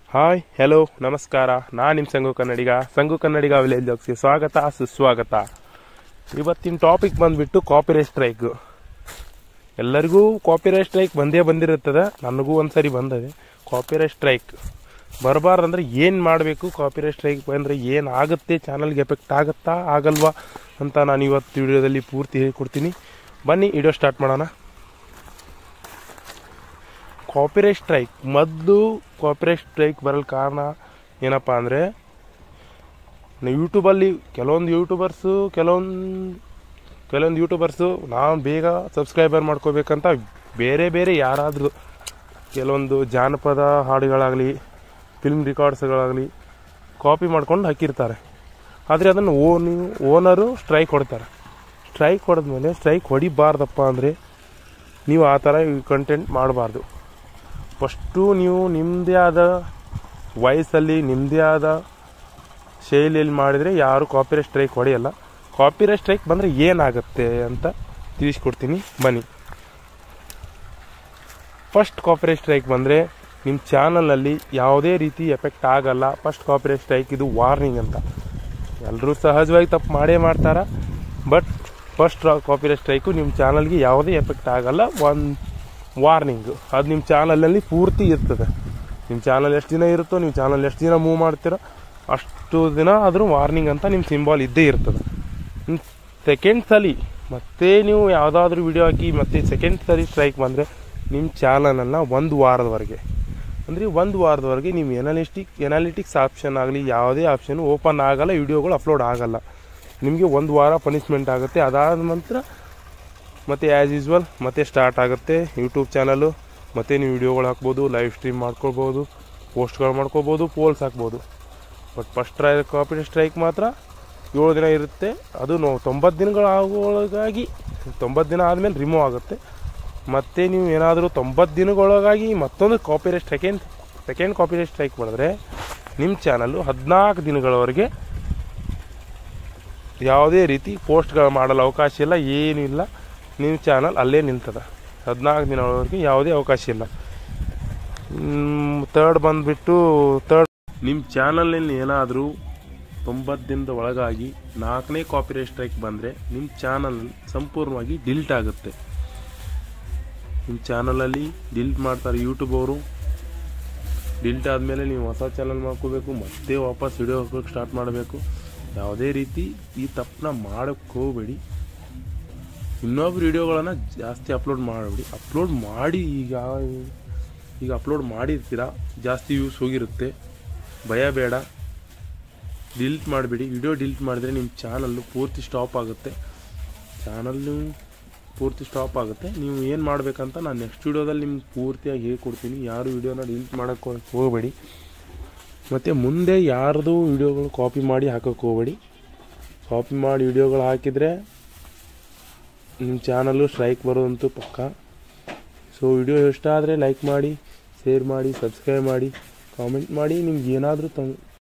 hi hello ನಮಸ್ಕಾರ ನಾನು ನಿಮ್ಮ ಸಂಗು ಕನ್ನಡಿಗ ಸಂಗು ಕನ್ನಡಿಗ ವಿಲೇಜ್ ಜಾಬ್ಸ್ಗೆ ಸ್ವಾಗತ ಸುಸ್ವಾಗತ ಇವತ್ತಿನ ಟಾಪಿಕ್ ಬಂದ್ಬಿಟ್ಟು ಕಾಪಿರೈಟ್ ಸ್ಟ್ರೈಕ್ ಎಲ್ಲರಿಗೂ ಕಾಪಿರೈಟ್ ಸ್ಟ್ರೈಕ್ ಬಂದೇ ಬಂದಿರುತ್ತದೆ ನನಗೂ ಒಂದ್ಸರಿ ಬಂದದೆ ಕಾಪಿರೈಟ್ ಸ್ಟ್ರೈಕ್ ಬರಬಾರ್ದಂದ್ರೆ ಏನು ಮಾಡಬೇಕು ಕಾಪಿರೈಟ್ ಸ್ಟ್ರೈಕ್ ಬಂದರೆ ಏನು ಆಗುತ್ತೆ ಚಾನಲ್ಗೆ ಎಫೆಕ್ಟ್ ಆಗುತ್ತಾ ಆಗಲ್ವಾ ಅಂತ ನಾನು ಇವತ್ತು ವಿಡಿಯೋದಲ್ಲಿ ಪೂರ್ತಿ ಹೇಳ್ಕೊಡ್ತೀನಿ ಬನ್ನಿ ವಿಡಿಯೋ ಸ್ಟಾರ್ಟ್ ಮಾಡೋಣ ಕಾಪಿರೈಟ್ ಸ್ಟ್ರೈಕ್ ಮೊದಲು ಕಾಪಿರೈಟ್ ಸ್ಟ್ರೈಕ್ ಬರಲು ಕಾರಣ ಏನಪ್ಪ ಅಂದರೆ ಯೂಟ್ಯೂಬಲ್ಲಿ ಕೆಲವೊಂದು ಯೂಟ್ಯೂಬರ್ಸು ಕೆಲವೊಂದು ಕೆಲವೊಂದು ಯೂಟ್ಯೂಬರ್ಸು ನಾವು ಬೇಗ ಸಬ್ಸ್ಕ್ರೈಬರ್ ಮಾಡ್ಕೋಬೇಕಂತ ಬೇರೆ ಬೇರೆ ಯಾರಾದರೂ ಕೆಲವೊಂದು ಜಾನಪದ ಹಾಡುಗಳಾಗಲಿ ಫಿಲ್ಮ್ ರೆಕಾರ್ಡ್ಸ್ಗಳಾಗಲಿ ಕಾಪಿ ಮಾಡ್ಕೊಂಡು ಹಾಕಿರ್ತಾರೆ ಆದರೆ ಅದನ್ನು ಓ ನೀವು ಓನರು ಸ್ಟ್ರೈಕ್ ಹೊಡ್ತಾರೆ ಸ್ಟ್ರೈಕ್ ಹೊಡೆದ್ಮೇಲೆ ಸ್ಟ್ರೈಕ್ ಹೊಡಿಬಾರ್ದಪ್ಪ ಅಂದರೆ ನೀವು ಆ ಥರ ಕಂಟೆಂಟ್ ಮಾಡಬಾರ್ದು ಫಸ್ಟು ನೀವು ನಿಮ್ಮದೇ ಆದ ವಯಸ್ಸಲ್ಲಿ ನಿಮ್ಮದೇ ಆದ ಶೈಲಿಯಲ್ಲಿ ಮಾಡಿದರೆ ಯಾರು ಕಾಪಿರೈಟ್ ಸ್ಟ್ರೈಕ್ ಹೊಡೆಯಲ್ಲ ಕಾಪಿರೈಟ್ ಸ್ಟ್ರೈಕ್ ಬಂದರೆ ಏನಾಗುತ್ತೆ ಅಂತ ತಿಳಿಸ್ಕೊಡ್ತೀನಿ ಬನ್ನಿ ಫಸ್ಟ್ ಕಾಪಿರೈಟ್ ಸ್ಟ್ರೈಕ್ ಬಂದರೆ ನಿಮ್ಮ ಚಾನಲ್ನಲ್ಲಿ ಯಾವುದೇ ರೀತಿ ಎಫೆಕ್ಟ್ ಆಗಲ್ಲ ಫಸ್ಟ್ ಕಾಪಿರೈಟ್ ಸ್ಟ್ರೈಕ್ ಇದು ವಾರ್ನಿಂಗ್ ಅಂತ ಎಲ್ಲರೂ ಸಹಜವಾಗಿ ತಪ್ಪು ಮಾಡೇ ಮಾಡ್ತಾರೆ ಬಟ್ ಫಸ್ಟ್ ಕಾಪಿರೈಟ್ ಸ್ಟ್ರೈಕು ನಿಮ್ಮ ಚಾನಲ್ಗೆ ಯಾವುದೇ ಎಫೆಕ್ಟ್ ಆಗಲ್ಲ ಒಂದು ವಾರ್ನಿಂಗು ಅದು ನಿಮ್ಮ ಚಾನಲಲ್ಲಿ ಪೂರ್ತಿ ಇರ್ತದೆ ನಿಮ್ಮ ಚಾನಲ್ ಎಷ್ಟು ದಿನ ಇರುತ್ತೋ ನೀವು ಚಾನಲ್ ಎಷ್ಟು ದಿನ ಮೂವ್ ಮಾಡ್ತೀರೋ ಅಷ್ಟು ದಿನ ಆದರೂ ವಾರ್ನಿಂಗ್ ಅಂತ ನಿಮ್ಮ ಸಿಂಬಾಲ್ ಇದ್ದೇ ಇರ್ತದೆ ಸೆಕೆಂಡ್ ಸಲ ಮತ್ತೆ ನೀವು ಯಾವುದಾದ್ರೂ ವಿಡಿಯೋ ಹಾಕಿ ಮತ್ತೆ ಸೆಕೆಂಡ್ ಸರಿ ಸ್ಟ್ರೈಕ್ ಬಂದರೆ ನಿಮ್ಮ ಚಾನಲನ್ನು ಒಂದು ವಾರದವರೆಗೆ ಅಂದರೆ ಒಂದು ವಾರದವರೆಗೆ ನೀವು ಎನಾಲಿಸ್ಟಿಕ್ ಎನಾಲಿಟಿಕ್ಸ್ ಆಪ್ಷನ್ ಆಗಲಿ ಯಾವುದೇ ಆಪ್ಷನ್ ಓಪನ್ ಆಗಲ್ಲ ವಿಡಿಯೋಗಳು ಅಪ್ಲೋಡ್ ಆಗಲ್ಲ ನಿಮಗೆ ಒಂದು ವಾರ ಪನಿಷ್ಮೆಂಟ್ ಆಗುತ್ತೆ ಅದಾದ ನಂತರ ಮತ್ತು ಆ್ಯಸ್ ಯೂಸ್ವಲ್ ಮತ್ತೆ ಸ್ಟಾರ್ಟ್ ಆಗುತ್ತೆ ಯೂಟ್ಯೂಬ್ ಚಾನಲು ಮತ್ತೆ ನೀವು ವಿಡಿಯೋಗಳು ಹಾಕ್ಬೋದು ಲೈವ್ ಸ್ಟ್ರೀಮ್ ಮಾಡ್ಕೊಳ್ಬೋದು ಪೋಸ್ಟ್ಗಳು ಮಾಡ್ಕೋಬೋದು ಪೋಲ್ಸ್ ಹಾಕ್ಬೋದು but first try copy strike ಮಾತ್ರ ಏಳು ದಿನ ಇರುತ್ತೆ ಅದು ನೋ ತೊಂಬತ್ತು ದಿನಗಳು ಆಗೋಳಗಾಗಿ ತೊಂಬತ್ತು ದಿನ ಆದಮೇಲೆ ರಿಮೂವ್ ಆಗುತ್ತೆ ಮತ್ತೆ ನೀವು ಏನಾದರೂ ತೊಂಬತ್ತು ದಿನಗಳೊಳಗಾಗಿ ಮತ್ತೊಂದು copyright second second copyright strike ಮಾಡಿದ್ರೆ ನಿಮ್ಮ ಚಾನಲ್ಲು ಹದಿನಾಲ್ಕು ದಿನಗಳವರೆಗೆ ಯಾವುದೇ ರೀತಿ ಪೋಸ್ಟ್ಗಳು ಮಾಡಲು ಅವಕಾಶ ಇಲ್ಲ ಏನೂ ಇಲ್ಲ ನಿಮ್ಮ ಚಾನಲ್ ಅಲ್ಲೇ ನಿಲ್ತದೆ ಹದಿನಾಲ್ಕು ದಿನಗಳವರೆಗೆ ಯಾವುದೇ ಅವಕಾಶ ಇಲ್ಲ ತರ್ಡ್ ಬಂದುಬಿಟ್ಟು ತರ್ಡ್ ನಿಮ್ಮ ಚಾನಲ್ನಲ್ಲಿ ಏನಾದರೂ ತೊಂಬತ್ತು ದಿನದ ಒಳಗಾಗಿ ನಾಲ್ಕನೇ ಕಾಪಿರೈಟ್ ಸ್ಟ್ರೈಕ್ ಬಂದರೆ ನಿಮ್ಮ ಚಾನಲ್ ಸಂಪೂರ್ಣವಾಗಿ ಡಿಲೀಟ್ ಆಗುತ್ತೆ ನಿಮ್ಮ ಚಾನಲಲ್ಲಿ ಡಿಲೀಟ್ ಮಾಡ್ತಾರೆ ಯೂಟ್ಯೂಬ್ ಅವರು ಡಿಲೀಟ್ ಆದಮೇಲೆ ನೀವು ಹೊಸ ಚಾನಲ್ ಮಾಡ್ಕೋಬೇಕು ಮತ್ತೆ ವಾಪಸ್ ವಿಡಿಯೋ ಹಾಕೋಕ್ಕೆ ಸ್ಟಾರ್ಟ್ ಮಾಡಬೇಕು ಯಾವುದೇ ರೀತಿ ಈ ತಪ್ಪನ್ನ ಮಾಡೋಕ್ಕೆ ಹೋಗಬೇಡಿ ಇನ್ನೊಬ್ರು ವಿಡಿಯೋಗಳನ್ನು ಜಾಸ್ತಿ ಅಪ್ಲೋಡ್ ಮಾಡಬೇಡಿ ಅಪ್ಲೋಡ್ ಮಾಡಿ ಈಗ ಈಗ ಅಪ್ಲೋಡ್ ಮಾಡಿರ್ತೀರ ಜಾಸ್ತಿ ವ್ಯೂಸ್ ಹೋಗಿರುತ್ತೆ ಭಯ ಬೇಡ ಡಿಲೀಟ್ ಮಾಡಬೇಡಿ ವಿಡಿಯೋ ಡಿಲೀಟ್ ಮಾಡಿದ್ರೆ ನಿಮ್ಮ ಚಾನಲ್ಲು ಪೂರ್ತಿ ಸ್ಟಾಪ್ ಆಗುತ್ತೆ ಚಾನಲ್ಲು ಪೂರ್ತಿ ಸ್ಟಾಪ್ ಆಗುತ್ತೆ ನೀವು ಏನು ಮಾಡಬೇಕಂತ ನಾನು ನೆಕ್ಸ್ಟ್ ವಿಡಿಯೋದಲ್ಲಿ ನಿಮ್ಗೆ ಪೂರ್ತಿಯಾಗಿ ಹೇಳ್ಕೊಡ್ತೀನಿ ಯಾರು ವಿಡಿಯೋನ ಡಿಲೀಟ್ ಮಾಡೋಕ್ಕೆ ಹೋಗಬೇಡಿ ಮತ್ತು ಮುಂದೆ ಯಾರ್ದು ವಿಡಿಯೋಗಳು ಕಾಪಿ ಮಾಡಿ ಹಾಕೋಕ್ಕೆ ಹೋಗಬೇಡಿ ಕಾಪಿ ಮಾಡಿ ವಿಡಿಯೋಗಳು ಹಾಕಿದರೆ ನಿಮ್ಮ ಚಾನಲ್ಲು ಸ್ಟ್ರೈಕ್ ಬರೋದಂತೂ ಪಕ್ಕ ಸೊ ವಿಡಿಯೋ ಇಷ್ಟ ಆದರೆ ಲೈಕ್ ಮಾಡಿ ಶೇರ್ ಮಾಡಿ ಸಬ್ಸ್ಕ್ರೈಬ್ ಮಾಡಿ ಕಾಮೆಂಟ್ ಮಾಡಿ ನಿಮ್ಗೆ ಏನಾದರೂ